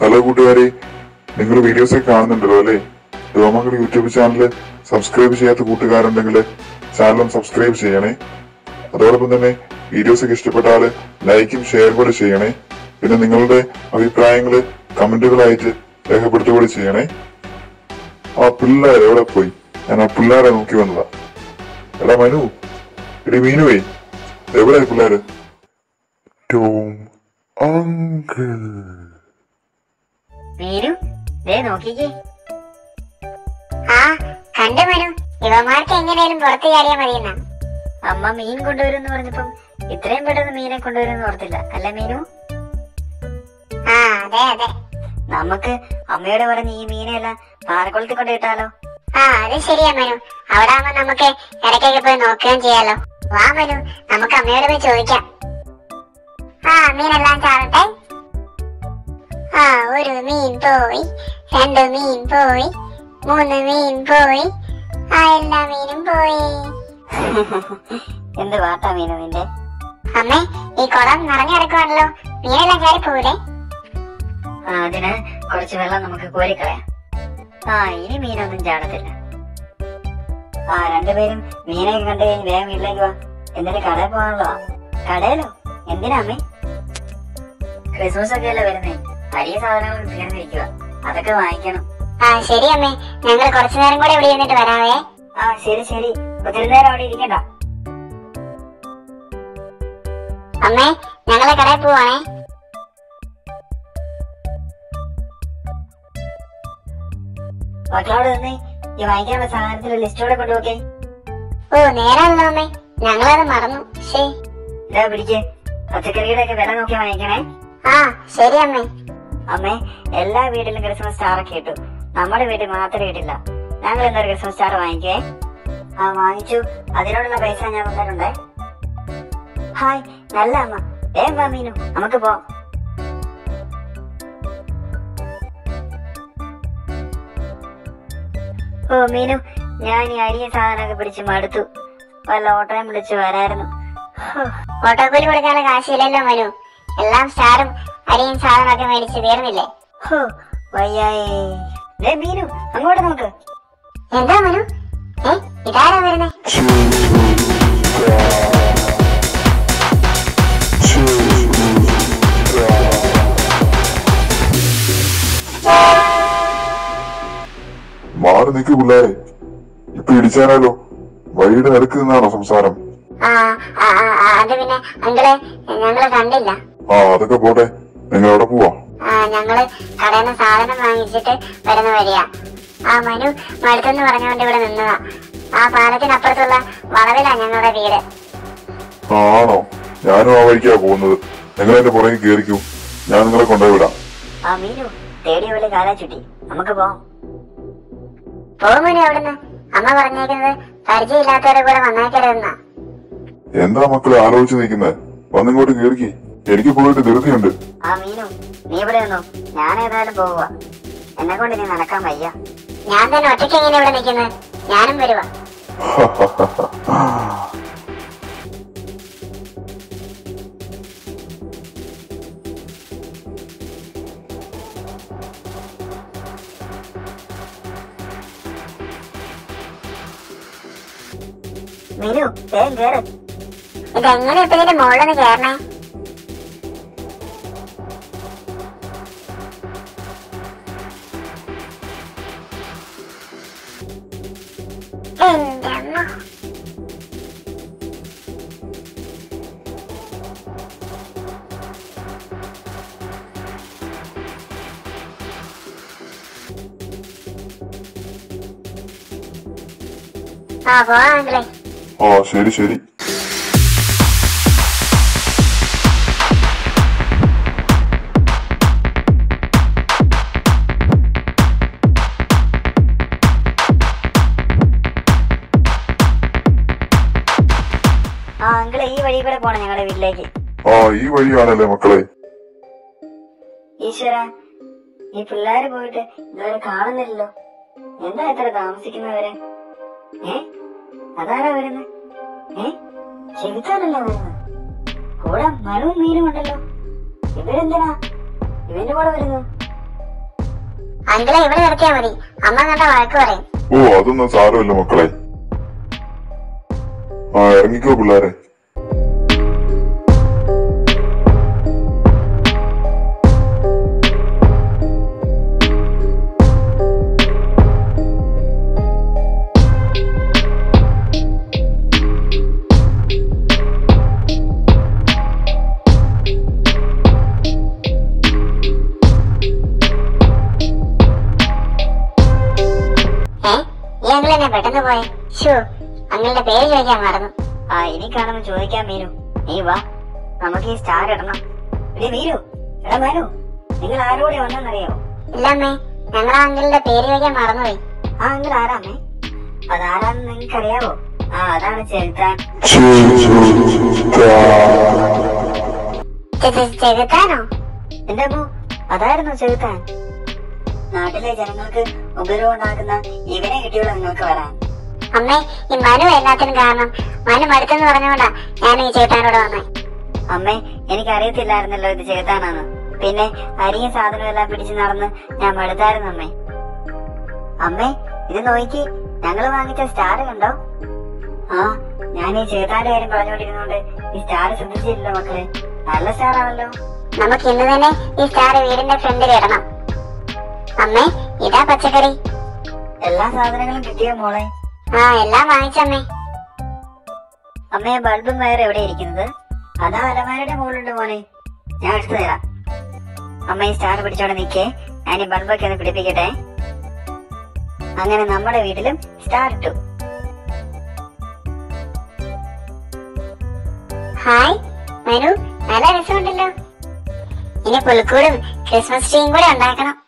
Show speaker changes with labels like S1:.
S1: hello കൂട്ടുകാരെ നിങ്ങൾ videos ഒക്കെ കാണുന്നുണ്ടല്ലോ അല്ലേ രോമകൾ യൂട്യൂബ് ചാനൽ സബ്സ്ക്രൈബ് ചെയ്യാത്ത കൂട്ടുകാരുണ്ടെങ്കിൽ ചാനലും സബ്സ്ക്രൈബ് ചെയ്യണേ അതോടൊപ്പം തന്നെ വീഡിയോസ് ഒക്കെ ഇഷ്ടപ്പെട്ടാല് ലൈക്കും ഷെയർ കൂടെ ചെയ്യണേ പിന്നെ നിങ്ങളുടെ അഭിപ്രായങ്ങള് കമന്റുകളായിട്ട് രേഖപ്പെടുത്തുക കൂടി ചെയ്യണേ ആ പിള്ളേർ എവിടെ പോയി ഞാൻ ആ പിള്ളേരെ നോക്കി വന്നതാ എടാ മനു എടി മീനുവേ എവിടെ പിള്ളേര് ടോം അങ്കിൾ
S2: മീനു ദേ നോക്കിക്കേ
S3: ആ കണ്ടു മനു ഇവന്മാർക്ക് എങ്ങനെയാലും പുറത്ത് ചാടിയാ മതിയെന്നാ
S2: അമ്മ മീൻ കൊണ്ടുവരുമെന്ന് പറഞ്ഞപ്പം ഇത്രയും പെട്ടെന്ന് മീനെ കൊണ്ടുവരുമെന്ന് ഓർത്തില്ല അല്ല മീനു
S3: ആ അതെ അതെ
S2: നമുക്ക് അമ്മയോട് പറഞ്ഞ് ഈ മീനെല്ലാം പാറക്കുളത്തിൽ കൊണ്ട് ഇട്ടാലോ
S3: ആ അത് ശരിയാ മനു അവിടെ ആവുമ്പോ നമുക്ക് ഇടയ്ക്കൊക്കെ പോയി നോക്കുകയും ചെയ്യാലോ വാ മനു നമുക്ക് അമ്മയോട് പോയി ചോദിക്കാം ആ മീനെല്ലാം ചാടട്ടെ ആ ഒരു മീൻ പോയി രണ്ട് മീൻ പോയി മൂന്ന് മീൻ പോയി ആ എല്ലാ മീനും പോയി
S2: എന്ത് വാട്ടാ മീനു നിന്റെ
S3: അമ്മേ ഈ കുളം നിറഞ്ഞു കിടക്കുവാണല്ലോ മീനെല്ലാം ചാടി പോവില്ലേ
S2: ആ, അതിന് കുറച്ച് വെള്ളം നമുക്ക് കോരിക്കളയാം ആ ഇനി മീനൊന്നും ചാടത്തില്ല ആ രണ്ടുപേരും മീനൊക്കെ കണ്ടു കഴിഞ്ഞ് വേഗം വീട്ടിലേക്ക് വാ എന്നിട്ട് കടയിൽ പോകാനുള്ളതാ കടയിലോ എന്തിനാ അമ്മേ ക്രിസ്മസ് ഒക്കെ അല്ലേ വരുന്നേ വലിയ സാധനങ്ങൾ തീർന്നിരിക്കുക അതൊക്കെ വാങ്ങിക്കണം
S3: ആ ശരി അമ്മേ ഞങ്ങൾ കുറച്ചു നേരം കൂടെ ഇവിടെ ഇരുന്നിട്ട് വരാവേ
S2: ആ ശരി ശരി ഒത്തിരി നേരം അവിടെ ഇരിക്കണ്ട
S3: അമ്മേ ഞങ്ങളെ കടയിൽ പോവാണേ
S2: മക്കളോട് നിന്ന് ഈ വാങ്ങിക്കാനുള്ള സാധനത്തിന്റെ ലിസ്റ്റ് കൂടെ കൊണ്ടുപോക്കേ
S3: ഓ നേരാണല്ലോ അമ്മേ ഞങ്ങളത് മറന്നു ശേ
S2: ഇതാ പിടിക്ക് പച്ചക്കറിയുടെ ഒക്കെ വില നോക്കി വാങ്ങിക്കണേ
S3: ആ ശരി അമ്മേ
S2: അമ്മേ എല്ലാ വീട്ടിലും ക്രിസ്മസ് സ്റ്റാർ ഒക്കെ ഇട്ടു നമ്മുടെ വീട്ടിൽ മാത്രമേ ഇട്ടില്ല ഞങ്ങൾ എന്തൊരു ക്രിസ്മസ് സ്റ്റാർ വാങ്ങിക്കേ ആ വാങ്ങിച്ചു അതിനോടുള്ള പൈസ ഞാൻ തന്നിട്ടുണ്ടേ ഹായ് നല്ല അമ്മ ഏ വാ മീനു നമുക്ക് പോവാം ഓ മീനു ഞാൻ ഈ അരിയും സാധനമൊക്കെ പിടിച്ച് മടുത്തു വല്ല ഓട്ടോയും വിളിച്ച് വരായിരുന്നു ഹോ,
S3: ഓട്ടോക്കൂലി കൊടുക്കാനുള്ള കാശില്ലല്ലോ മനു എല്ലാം സ്റ്റാറും അരിയും സാധനമൊക്കെ മേടിച്ച് തീർന്നില്ലേ
S2: ഹോ, വയ്യായേ ദേ മീനു അങ്ങോട്ട് നോക്ക്
S3: എന്താ മനു ഏ ഇതാരാ വരുന്നേ
S1: മാറി നിൽക്ക് പിള്ളേരെ ഇപ്പൊ ഇടിച്ചാലോ വഴിയുടെ നടുക്ക് നിന്നാണോ സംസാരം
S3: ആ ആ, ആ, ആ, അത് പിന്നെ അങ്കിളെ ഞങ്ങള് കണ്ടില്ല
S1: ആ അതൊക്കെ പോട്ടെ നിങ്ങൾ എവിടെ പോവാ
S3: ആ ഞങ്ങള് കടയിൽ നിന്ന് സാധനം വാങ്ങിച്ചിട്ട് വരുന്ന വഴിയാ ആ മനു മടുത്തെന്ന് പറഞ്ഞുകൊണ്ട് ഇവിടെ നിന്നതാ ആ പാലത്തിനപ്പുറത്തുള്ള വളവിലാ ഞങ്ങളുടെ വീട്
S1: ആ, ആണോ ഞാനും ആ വഴിക്കാ പോകുന്നത് നിങ്ങൾ എന്റെ പുറകെ കയറിക്കൂ ഞാൻ നിങ്ങളെ കൊണ്ടുപോയി വിടാം
S2: ആ മീനു തേടി പോലെ കാലാ ചുറ്റി നമുക്ക് പോവാം
S3: പോകുമനു അവിടുന്ന് അമ്മ പറഞ്ഞേക്കുന്നത് പരിചയമില്ലാത്തവരുടെ കൂടെ വന്നേക്കരുതെന്നാ
S1: എന്താ മക്കളെ ആലോചിച്ച് നിൽക്കുന്നത് വന്നിങ്ങോട്ട് കയറിക്ക് എനിക്ക് പോയിട്ട് ധൃതിയുണ്ട്
S2: ആ മീനു നീ ഇവിടെ നിന്നു ഞാൻ ഏതായാലും പോവുക എന്നെ കൊണ്ട് നീ നടക്കാൻ വയ്യ
S3: ഞാൻ തന്നെ ഒറ്റയ്ക്ക് എങ്ങനെ ഇവിടെ നിൽക്കുന്നത് ഞാനും വരുവാ
S2: മീനു വേഗം കേറ്
S3: ഇതെങ്ങനെ ഇപ്പൊ ഇതിന്റെ മുകളിലൊന്ന് കയറണേ എന്റെ അമ്മ ആ പോവാങ്കിലേ
S1: ആ ശരി ശരി
S2: ആ അങ്കിള് ഈ വഴി കൂടെ പോണം ഞങ്ങളുടെ വീട്ടിലേക്ക്
S1: ആ ഈ വഴിയാണല്ലേ മക്കളെ
S2: ഈശ്വര ഈ പിള്ളേര് പോയിട്ട് ഇതുവരെ കാണുന്നില്ലല്ലോ എന്താ ഇത്ര താമസിക്കുന്നവരെ ഏ അതാരാ വരുന്നത് ഏ ചെവിച്ചാണല്ലോ വരുന്നത് കൂടെ മരവും മീനും ഉണ്ടല്ലോ ഇവരെന്തിനാ ഇവന്റെ കൂടെ വരുന്നു
S3: അങ്കിളെ ഇവിടെ നിർത്തിയാ മതി അമ്മ കണ്ട വഴക്ക് പറയും
S1: ഓ അതൊന്നും സാരമില്ല മക്കളെ ആ ഇറങ്ങിക്കോ പിള്ളേരെ
S3: ഏ ഈ അങ്കിൾ എന്നെ പെട്ടെന്ന് പോയെ ഷൂ അങ്കിളുടെ പേര് ചോദിക്കാൻ മറന്നു
S2: ആ ഇനി കാണുമ്പോ ചോദിക്കാൻ മീനു നീ വാ നമുക്ക് ഈ സ്റ്റാർ ഇടണം എടേ മീനു എടാ മനു നിങ്ങൾ ആരോടെ വന്നെന്നറിയോ
S3: ഇല്ലമ്മേ ഞങ്ങൾ ആ അങ്കിളുടെ പേര് ചോദിക്കാൻ മറന്നുപോയി
S2: ആ നിങ്ങൾ ആരാമേ അതാരാന്ന് നിങ്ങൾക്ക് അറിയാവോ ആ അതാണ് ചെലുത്താൻ
S3: ചെ- ചെ- ചെകുത്താനോ
S2: എന്റെ അമ്മു അതായിരുന്നു ചെലുത്താൻ നാട്ടിലെ ജനങ്ങൾക്ക് ഉപദ്രവം ഉണ്ടാക്കുന്ന ഇവനെ കിട്ടിയോളൂ നിങ്ങൾക്ക് വരാൻ
S3: അമ്മേ ഈ മനു എല്ലാത്തിനും കാരണം മനു മടുത്തെന്ന് പറഞ്ഞുകൊണ്ടാ ഞാൻ ഈ ചേട്ടാനോട് വന്നേ
S2: അമ്മേ എനിക്ക് അറിയത്തില്ലായിരുന്നല്ലോ ഇത് ചെലുത്താനാന്ന് പിന്നെ അരിയും സാധനവും എല്ലാം പിടിച്ച് നടന്ന് ഞാൻ മടുത്തായിരുന്നു അമ്മേ അമ്മേ ഇത് നോക്കി ഞങ്ങള് വാങ്ങിച്ച സ്റ്റാർ കണ്ടോ ആ ഞാൻ ഈ ചേത്താന്റെ കാര്യം പറഞ്ഞുകൊണ്ടിരുന്നോണ്ട് ഈ സ്റ്റാർ ശ്രദ്ധിച്ചില്ലല്ലോ മക്കളെ നല്ല സ്റ്റാർ ആണല്ലോ
S3: നമുക്ക് ഇന്ന് തന്നെ ഈ സ്റ്റാർ വീടിന്റെ ഫ്രണ്ടിൽ ഇടണം അമ്മേ ഇതാ പച്ചക്കറി
S2: എല്ലാ സാധനങ്ങളും കിട്ടിയോ മോളെ
S3: ആ എല്ലാം വാങ്ങിച്ചമ്മേ
S2: അമ്മേ ബൾബും വയർ എവിടെ ഇരിക്കുന്നത് അതാ അലമാരയുടെ മുകളിലുണ്ട് മോനെ ഞാൻ എടുത്തു തരാം അമ്മ ഈ സ്റ്റാർ പിടിച്ചോണ്ട് നിക്കേ ഞാൻ ഈ ബൾബൊക്കെ ഒന്ന് പിടിപ്പിക്കട്ടെ അങ്ങനെ നമ്മുടെ വീട്ടിലും സ്റ്റാർ ഇട്ടു
S3: ഹായ് മനു നല്ല രസമുണ്ടല്ലോ ഇനി പുൽക്കൂടും ക്രിസ്മസ് ട്രീയും കൂടെ ഉണ്ടാക്കണം